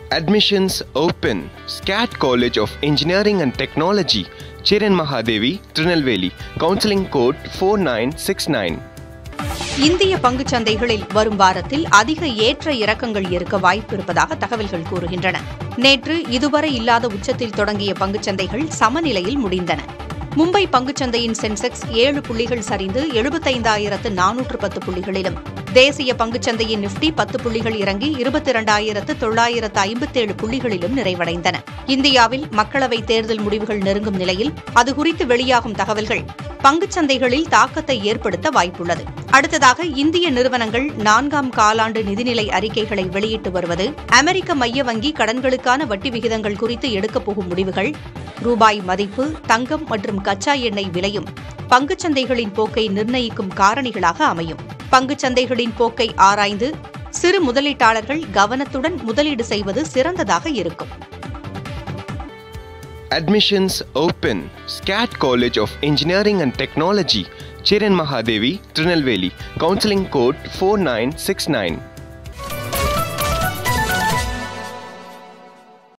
Admissions open. SCAT College of Engineering and Technology, Chiran Mahadevi, Trinelveli. Counseling code 4969. இந்திய பங்குச் சந்தைகளில் வரும் வாரத்தில் அதிக ஏற்ற இறக்கங்கள் இருக்க வாய்ப்பு இருப்பதாக தகவல்கள் கூறுகின்றன நேற்று இதுவரை இல்லாத உச்சத்தில் தொடங்கிய பங்குச் சந்தைகள் சமநிலையில் முடிந்தன மும்பை பங்குச் சந்தையின் சென்செக்ஸ் ஏழு புள்ளிகள் சரிந்து எழுபத்தைந்தாயிரத்து நானூற்று பத்து புள்ளிகளிலும் தேசிய பங்குச் சந்தையின் நிப்டி பத்து புள்ளிகள் இறங்கி இருபத்தி இரண்டாயிரத்து தொள்ளாயிரத்து ஐம்பத்தேழு புள்ளிகளிலும் நிறைவடைந்தன இந்தியாவில் மக்களவைத் தேர்தல் முடிவுகள் நெருங்கும் நிலையில் அது குறித்து வெளியாகும் தகவல்கள் பங்குச் சந்தைகளில் தாக்கத்தை ஏற்படுத்த வாய்ப்புள்ளது அடுத்ததாக இந்திய நிறுவனங்கள் நான்காம் காலாண்டு நிதிநிலை அறிக்கைகளை வெளியிட்டு வருவது அமெரிக்க மைய வங்கி கடன்களுக்கான வட்டி விகிதங்கள் குறித்து எடுக்கப் போகும் முடிவுகள் ரூபாய் மதிப்பு தங்கம் மற்றும் கச்சா எண்ணெய் விலையும் பங்குச் சந்தைகளின் போக்கை நிர்ணயிக்கும் காரணிகளாக அமையும் பங்குச் சந்தைகளின் போக்கை ஆராய்ந்து சிறு முதலீட்டாளர்கள் கவனத்துடன் முதலீடு செய்வது சிறந்ததாக இருக்கும் Admissions open. SCAT College of Engineering and Technology, Chiran Mahadevi, Trinelveli. Counseling code 4969.